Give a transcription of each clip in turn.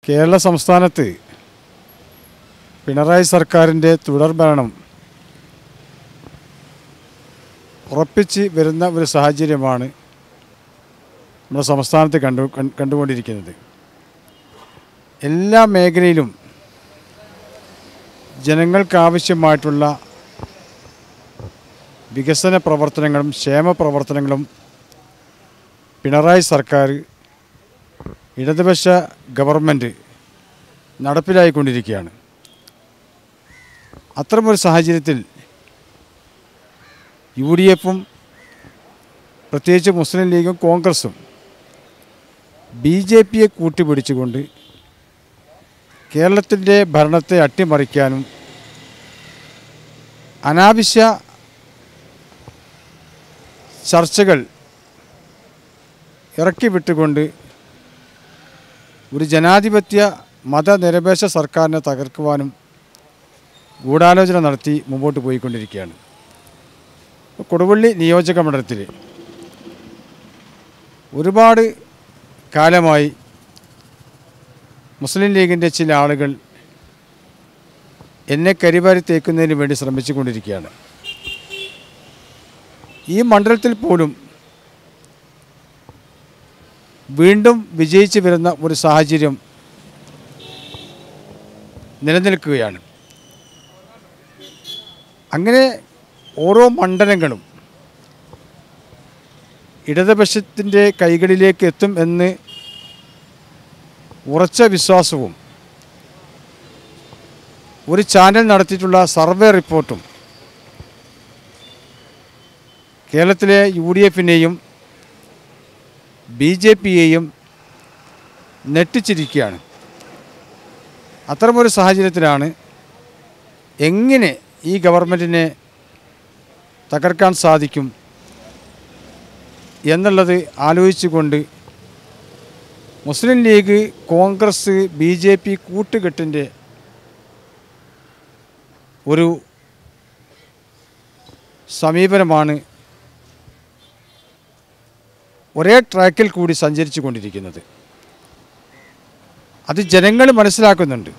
കേരള സംസ്ഥാനത്ത് പിണറായി സർക്കാരിൻ്റെ തുടർ ഭരണം ഉറപ്പിച്ച് വരുന്ന ഒരു സാഹചര്യമാണ് നമ്മുടെ സംസ്ഥാനത്ത് കണ്ടു കൺ- കണ്ടുകൊണ്ടിരിക്കുന്നത് എല്ലാ മേഖലയിലും ജനങ്ങൾക്കാവശ്യമായിട്ടുള്ള വികസന പ്രവർത്തനങ്ങളും ക്ഷേമ പ്രവർത്തനങ്ങളും പിണറായി സർക്കാർ ഇടതുപക്ഷ ഗവൺമെൻറ് നടപ്പിലായിക്കൊണ്ടിരിക്കുകയാണ് അത്തരമൊരു സാഹചര്യത്തിൽ യു ഡി എഫും പ്രത്യേകിച്ച് മുസ്ലിം ലീഗും കോൺഗ്രസും ബി ജെ പിയെ കൂട്ടിപ്പിടിച്ചുകൊണ്ട് കേരളത്തിൻ്റെ ഭരണത്തെ അട്ടിമറിക്കാനും അനാവശ്യ ചർച്ചകൾ ഇറക്കി വിട്ടുകൊണ്ട് ഒരു ജനാധിപത്യ മതനിരപേക്ഷ സർക്കാരിനെ തകർക്കുവാനും ഗൂഢാലോചന നടത്തി മുമ്പോട്ട് പോയിക്കൊണ്ടിരിക്കുകയാണ് കൊടുവള്ളി നിയോജക മണ്ഡലത്തിൽ ഒരുപാട് കാലമായി മുസ്ലിം ലീഗിൻ്റെ ചില ആളുകൾ എന്നെ കരിവാരി തേക്കുന്നതിന് വേണ്ടി ശ്രമിച്ചുകൊണ്ടിരിക്കുകയാണ് ഈ മണ്ഡലത്തിൽ പോലും വീണ്ടും വിജയിച്ചു വരുന്ന ഒരു സാഹചര്യം നിലനിൽക്കുകയാണ് അങ്ങനെ ഓരോ മണ്ഡലങ്ങളും ഇടതുപക്ഷത്തിൻ്റെ കൈകളിലേക്ക് എത്തും എന്ന് ഉറച്ച വിശ്വാസവും ഒരു ചാനൽ നടത്തിയിട്ടുള്ള സർവേ റിപ്പോർട്ടും കേരളത്തിലെ യു ഡി എഫിനെയും ബി ജെ പിയെയും നെട്ടിച്ചിരിക്കുകയാണ് അത്തരമൊരു സാഹചര്യത്തിലാണ് എങ്ങനെ ഈ ഗവൺമെൻറ്റിനെ തകർക്കാൻ സാധിക്കും എന്നുള്ളത് ആലോചിച്ചുകൊണ്ട് Muslim League Congress B J P കൂട്ടുകെട്ടിൻ്റെ ഒരു സമീപനമാണ് ഒരേ ട്രാക്കിൽ കൂടി സഞ്ചരിച്ചു കൊണ്ടിരിക്കുന്നത് അത് ജനങ്ങൾ മനസ്സിലാക്കുന്നുണ്ട്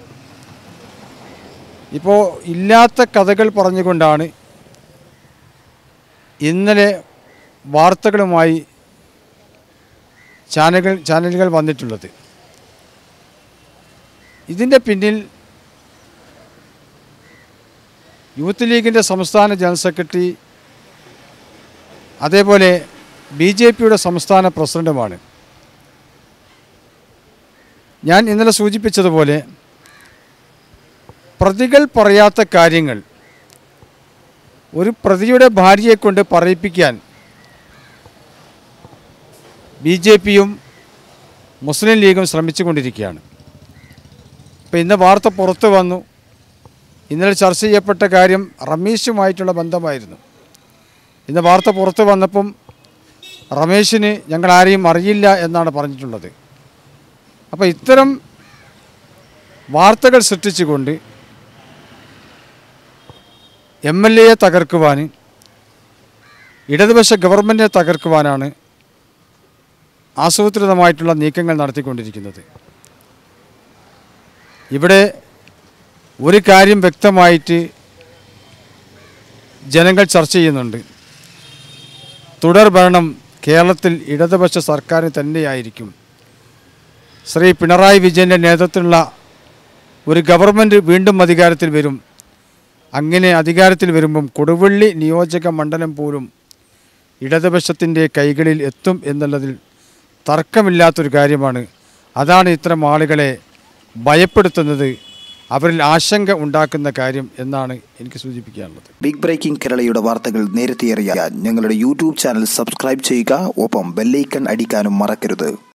ഇപ്പോൾ ഇല്ലാത്ത കഥകൾ പറഞ്ഞുകൊണ്ടാണ് ഇന്നലെ വാർത്തകളുമായി ചാനലുകൾ ചാനലുകൾ വന്നിട്ടുള്ളത് ഇതിൻ്റെ പിന്നിൽ യൂത്ത് ലീഗിൻ്റെ സംസ്ഥാന ജനറൽ സെക്രട്ടറി അതേപോലെ ബി ജെ പിയുടെ സംസ്ഥാന പ്രസിഡൻറ്റുമാണ് ഞാൻ ഇന്നലെ സൂചിപ്പിച്ചതുപോലെ പ്രതികൾ പറയാത്ത കാര്യങ്ങൾ ഒരു പ്രതിയുടെ ഭാര്യയെ കൊണ്ട് പറയിപ്പിക്കാൻ ബി ജെ പിയും മുസ്ലിം ലീഗും ശ്രമിച്ചുകൊണ്ടിരിക്കുകയാണ് ഇപ്പോൾ ഇന്ന് വാർത്ത പുറത്തു വന്നു ഇന്നലെ ചർച്ച ചെയ്യപ്പെട്ട കാര്യം റമീഷുമായിട്ടുള്ള ബന്ധമായിരുന്നു ഇന്ന് വാർത്ത പുറത്തു വന്നപ്പം റമേഷിന് ഞങ്ങൾ ആരെയും അറിയില്ല എന്നാണ് പറഞ്ഞിട്ടുള്ളത് അപ്പോൾ ഇത്തരം വാർത്തകൾ സൃഷ്ടിച്ചുകൊണ്ട് എം എൽ എയെ തകർക്കുവാൻ ഇടതുപക്ഷ ഗവൺമെൻറ്റിനെ തകർക്കുവാനാണ് ആസൂത്രിതമായിട്ടുള്ള നീക്കങ്ങൾ നടത്തിക്കൊണ്ടിരിക്കുന്നത് ഇവിടെ ഒരു കാര്യം വ്യക്തമായിട്ട് ജനങ്ങൾ ചർച്ച ചെയ്യുന്നുണ്ട് തുടർ ഭരണം കേരളത്തിൽ ഇടതുപക്ഷ സർക്കാരിന് തന്നെയായിരിക്കും ശ്രീ പിണറായി വിജയൻ്റെ നേതൃത്വത്തിലുള്ള ഒരു ഗവൺമെൻറ് വീണ്ടും അധികാരത്തിൽ വരും അങ്ങനെ അധികാരത്തിൽ വരുമ്പം കൊടുവള്ളി നിയോജക മണ്ഡലം പോലും ഇടതുപക്ഷത്തിൻ്റെ കൈകളിൽ എത്തും എന്നുള്ളതിൽ തർക്കമില്ലാത്തൊരു കാര്യമാണ് അതാണ് ഇത്തരം ആളുകളെ ഭയപ്പെടുത്തുന്നത് അവരിൽ ആശങ്ക ഉണ്ടാക്കുന്ന കാര്യം എന്നാണ് എനിക്ക് സൂചിപ്പിക്കാനുള്ളത് ബിഗ് ബ്രേക്കിംഗ് കേരളയുടെ വാർത്തകൾ നേരത്തെ അറിയാൻ ഞങ്ങളുടെ യൂട്യൂബ് ചാനൽ സബ്സ്ക്രൈബ് ചെയ്യുക ഒപ്പം ബെല്ലൈക്കൺ അടിക്കാനും മറക്കരുത്